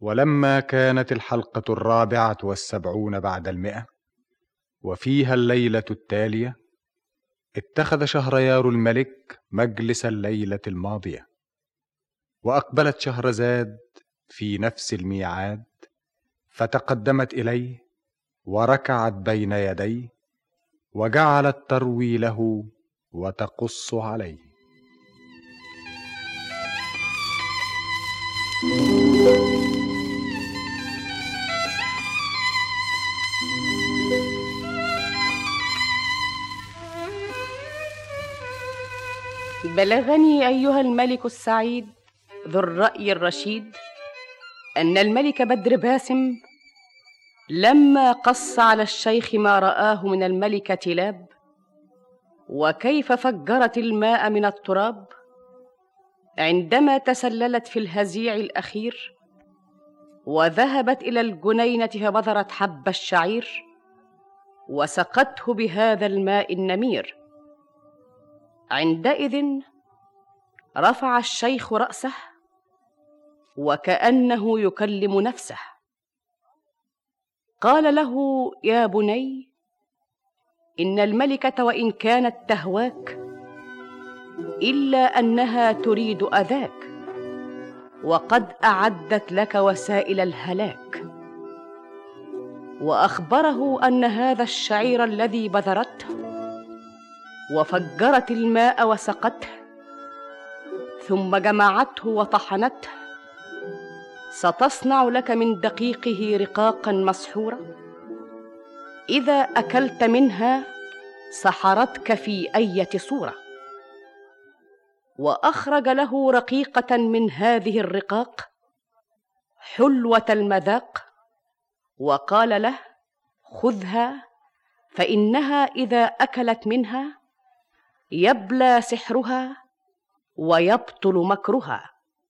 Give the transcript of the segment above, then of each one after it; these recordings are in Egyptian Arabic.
ولما كانت الحلقة الرابعة والسبعون بعد المئة وفيها الليلة التالية اتخذ شهريار الملك مجلس الليلة الماضية وأقبلت شهرزاد في نفس الميعاد فتقدمت إليه وركعت بين يديه وجعلت تروي له وتقص عليه بلغني ايها الملك السعيد ذو الراي الرشيد ان الملك بدر باسم لما قص على الشيخ ما راه من الملكه لاب وكيف فجرت الماء من التراب عندما تسللت في الهزيع الاخير وذهبت الى الجنينه فبذرت حب الشعير وسقته بهذا الماء النمير عندئذ رفع الشيخ راسه وكانه يكلم نفسه قال له يا بني ان الملكه وان كانت تهواك الا انها تريد اذاك وقد اعدت لك وسائل الهلاك واخبره ان هذا الشعير الذي بذرته وفجرت الماء وسقته ثم جمعته وطحنته ستصنع لك من دقيقه رقاقا مسحورا اذا اكلت منها سحرتك في ايه صوره واخرج له رقيقه من هذه الرقاق حلوه المذاق وقال له خذها فانها اذا اكلت منها يبلى سحرها ويبطل مكرها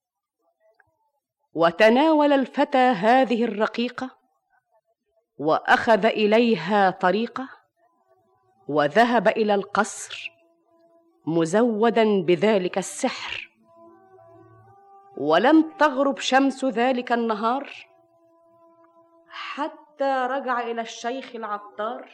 وتناول الفتى هذه الرقيقه واخذ اليها طريقه وذهب الى القصر مزودا بذلك السحر ولم تغرب شمس ذلك النهار حتى رجع الى الشيخ العطار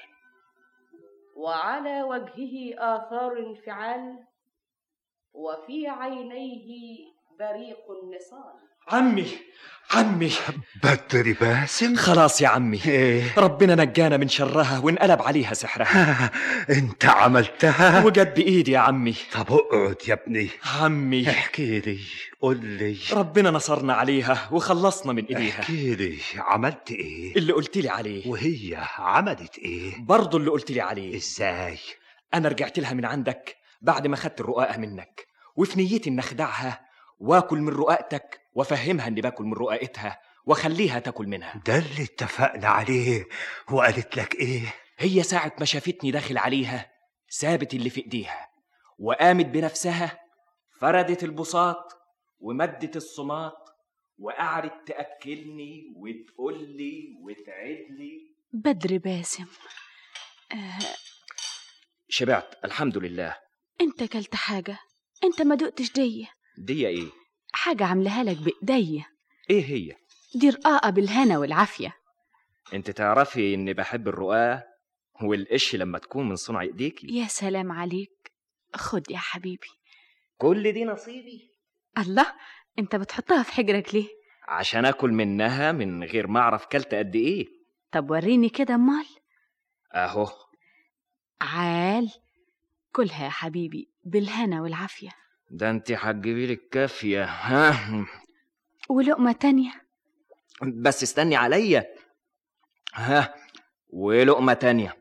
وعلى وجهه اثار انفعال وفي عينيه بريق النصال عمي عمي بدر باسم خلاص يا عمي ايه ربنا نجانا من شرها وانقلب عليها سحرها انت عملتها وجت بايدي يا عمي طب اقعد يا ابني عمي احكي لي قول لي ربنا نصرنا عليها وخلصنا من ايديها احكي لي عملت ايه اللي قلت لي عليه وهي عملت ايه برضه اللي قلت لي عليه ازاي انا رجعت لها من عندك بعد ما خدت الرقاقه منك وفي نيتي ان اخدعها واكل من رقاقتك وافهمها اني باكل من رقاقتها واخليها تاكل منها ده اللي اتفقنا عليه وقالت لك ايه هي ساعة ما شافتني داخل عليها سابت اللي في ايديها وقامت بنفسها فردت البساط ومدت الصماط وقعدت تأكلني وتقولي وتعدلي بدر باسم آه، شبعت الحمد لله انت كلت حاجة انت ما دقتش دي دي ايه حاجة عاملاها لك بإيديا ايه هي دي رقاقة بالهنا والعافية انت تعرفي اني بحب الرقاق والقش لما تكون من صنع ايديكي يا سلام عليك خد يا حبيبي كل دي نصيبي الله انت بتحطها في حجرك ليه عشان اكل منها من غير ما اعرف كلت قد ايه طب وريني كده امال اهو عال كلها يا حبيبي بالهنا والعافية ده انت هتجيبي لي الكافيه ها ولقمة تانية بس استني عليا ها ولقمه تانية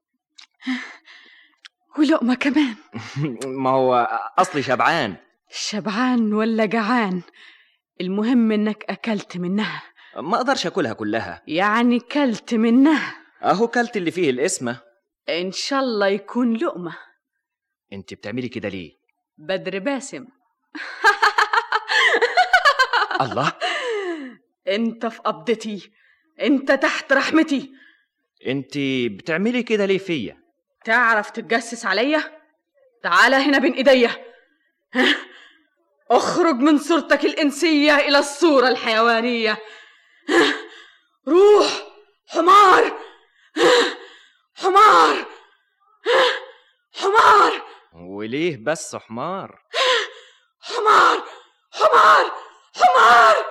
ولقمة كمان ما هو اصلي شبعان شبعان ولا جعان المهم انك اكلت منها ما اقدرش اكلها كلها يعني كلت منها اهو كلت اللي فيه القسمه ان شاء الله يكون لقمة انت بتعملي كده ليه بدر باسم الله انت في قبضتي انت تحت رحمتي انت بتعملي كده ليه فيا تعرف تتجسس عليا تعال هنا بين ايديا ها؟ اخرج من صورتك الانسيه الى الصوره الحيوانيه روح حمار حمار حمار وليه بس حمار حمار حمار حمار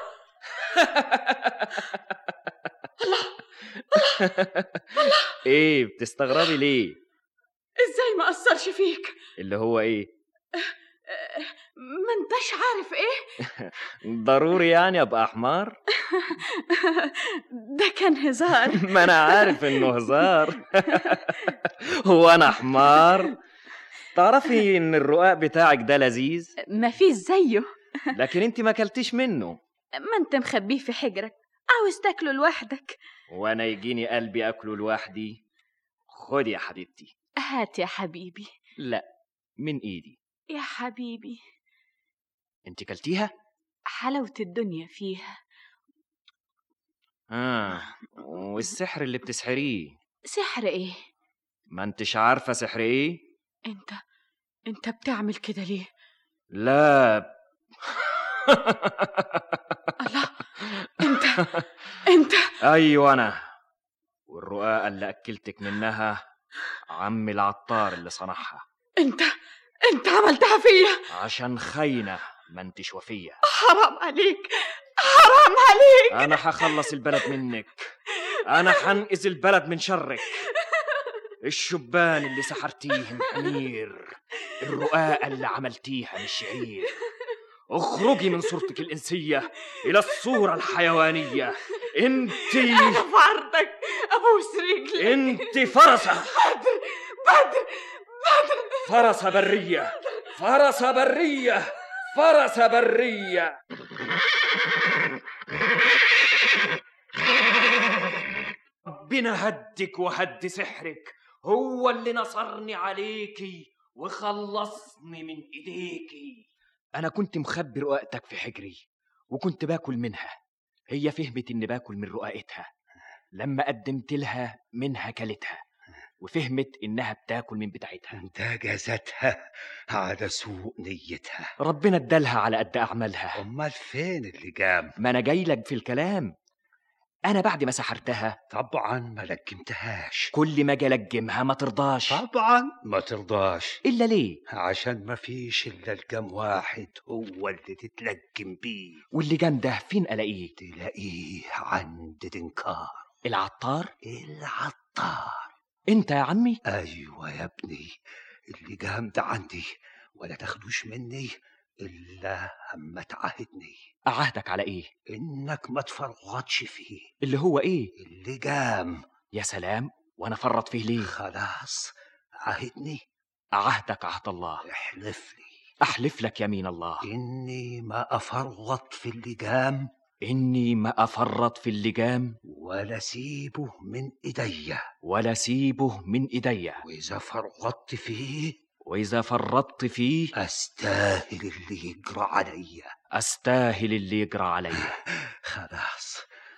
ايه بتستغربي ليه ازاي ما اثرش فيك اللي هو ايه ما انتش عارف ايه ضروري يعني ابقى حمار ده كان هزار ما انا عارف انه هزار هو انا حمار تعرفي ان الرقاق بتاعك ده لذيذ ما فيش زيه لكن انت ما اكلتيش منه ما انت مخبيه في حجرك عاوز تاكله لوحدك وانا يجيني قلبي اكله لوحدي خدي يا حبيبتي هات يا حبيبي لا من ايدي يا حبيبي انت كلتيها حلاوة الدنيا فيها اه والسحر اللي بتسحريه سحر ايه ما انتش عارفه سحر ايه انت انت بتعمل كده ليه لا الله انت انت ايوه انا والرقاقه اللي اكلتك منها عم العطار اللي صنعها انت انت عملتها فيا عشان خاينه ما انتش وفيه حرام عليك حرام عليك انا هخلص البلد منك انا هنقذ البلد من شرك الشبان اللي سحرتيه حمير الرقاقه اللي عملتيها من شعير اخرجي من صورتك الانسيه الى الصوره الحيوانيه انت انا في عرضك ابوس رجلي انت فرسه بدر بدر بدر فرسه بريه فرسه بريه فرسه بريه ربنا هدك وهد سحرك هو اللي نصرني عليكي وخلصني من ايديكي انا كنت مخبي رقاقتك في حجري وكنت باكل منها هي فهمت اني باكل من رقاقتها لما قدمت لها منها كلتها وفهمت انها بتاكل من بتاعتها انت جازتها على سوء نيتها ربنا ادالها على قد اعمالها امال فين اللي جام ما انا جاي لك في الكلام انا بعد ما سحرتها طبعا ما لجمتهاش كل ما اجي الجمها ما ترضاش طبعا ما ترضاش الا ليه عشان ما فيش الا الجم واحد هو اللي تتلجم بيه واللي جام ده فين الاقيه تلاقيه عند دنكار العطار العطار انت يا عمي ايوه يا ابني اللي جام ده عندي ولا تاخدوش مني الا اما تعاهدني اعهدك على ايه انك ما تفرطش فيه اللي هو ايه اللي جام يا سلام وانا فرط فيه ليه خلاص عاهدني اعهدك عهد الله احلف لي احلف لك يمين الله اني ما افرط في اللي جام اني ما افرط في اللجام ولا سيبه من ايديا ولا سيبه من ايديا واذا فرطت فيه واذا فرطت فيه استاهل اللي يجرى عليا استاهل اللي يجرى عليا خلاص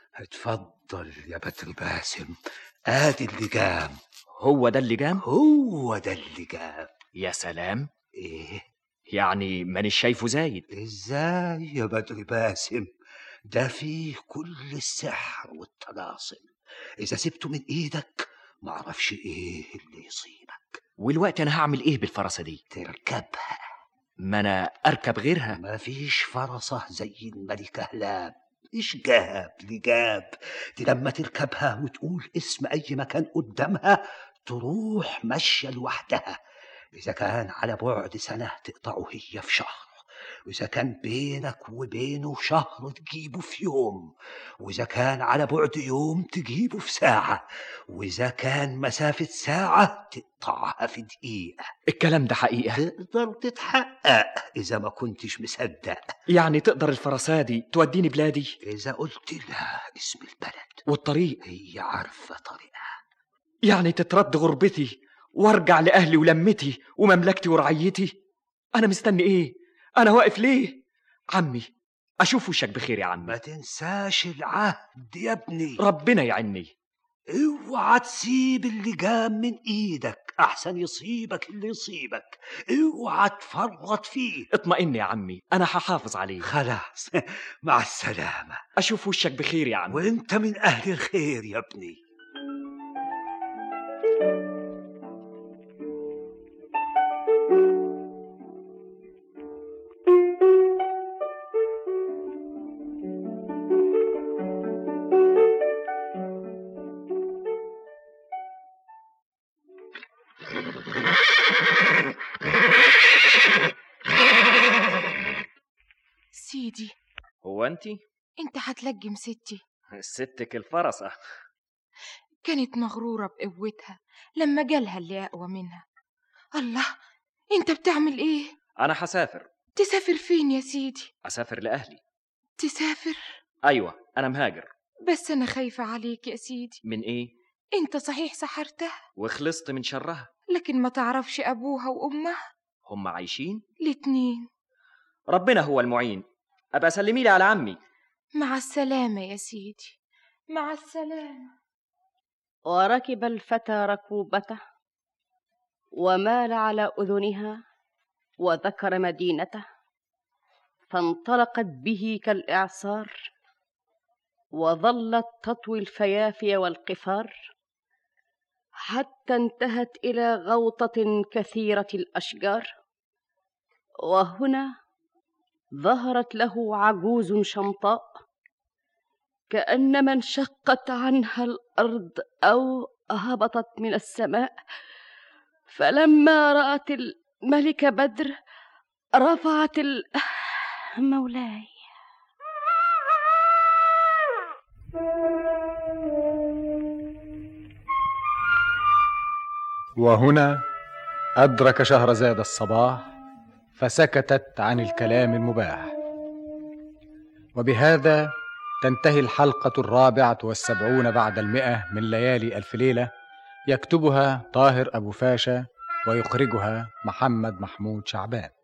اتفضل يا بدر باسم ادي اللي جام هو ده اللي جام هو ده اللي جام يا سلام ايه يعني مانيش شايفه زايد ازاي يا بدر باسم ده فيه كل السحر والطلاسم اذا سبته من ايدك معرفش ايه اللي يصيبك والوقت انا هعمل ايه بالفرسه دي تركبها ما انا اركب غيرها مفيش فرصة زي الملكة هلاب مش جاب لجاب دي لما تركبها وتقول اسم أي مكان قدامها تروح ماشية لوحدها إذا كان على بعد سنة تقطعه هي في شهر وإذا كان بينك وبينه شهر تجيبه في يوم وإذا كان على بعد يوم تجيبه في ساعة وإذا كان مسافة ساعة تقطعها في دقيقة الكلام ده حقيقه تقدر تتحقق إذا ما كنتش مصدق يعني تقدر الفرسه دي توديني بلادي إذا قلت لها اسم البلد والطريق هي عارفة طريقها يعني تترد غربتي وارجع لاهلي ولمتي ومملكتي ورعيتي انا مستني ايه انا واقف ليه عمي اشوف وشك بخير يا ما عمي تنساش العهد يا ابني ربنا يعني اوعى تسيب اللي جام من ايدك أحسن يصيبك اللي يصيبك اوعى تفرط فيه اطمئن يا عمي انا هحافظ عليه خلاص مع السلامة اشوف وشك بخير يا عمي وانت من أهل الخير يا ابني سيدي هو انت انت هتلجم ستي ستك الفرسة كانت مغرورة بقوتها لما جالها اللي أقوى منها الله انت بتعمل ايه انا هسافر تسافر فين يا سيدي اسافر لاهلي تسافر ايوه انا مهاجر بس أنا خايفة عليك يا سيدي من ايه انت صحيح سحرتها وخلصت من شرها لكن ما تعرفش أبوها وأمها هم عايشين الاتنين ربنا هو المعين ابقى سلمي لي على عمي مع السلامة يا سيدي مع السلامة وركب الفتى ركوبته ومال على اذنها وذكر مدينته فانطلقت به كالاعصار وظلت تطوي الفيافي والقفار حتى انتهت الى غوطه كثيره الاشجار وهنا ظهرت له عجوز شمطاء كانما انشقت عنها الارض او هبطت من السماء فلما رات الملك بدر رفعت ال... مولاي وهنا أدرك شهرزاد الصباح فسكتت عن الكلام المباح وبهذا تنتهي الحلقة الرابعة والسبعون بعد المئة من ليالي ألف ليلة يكتبها طاهر أبو فاشا ويخرجها محمد محمود شعبان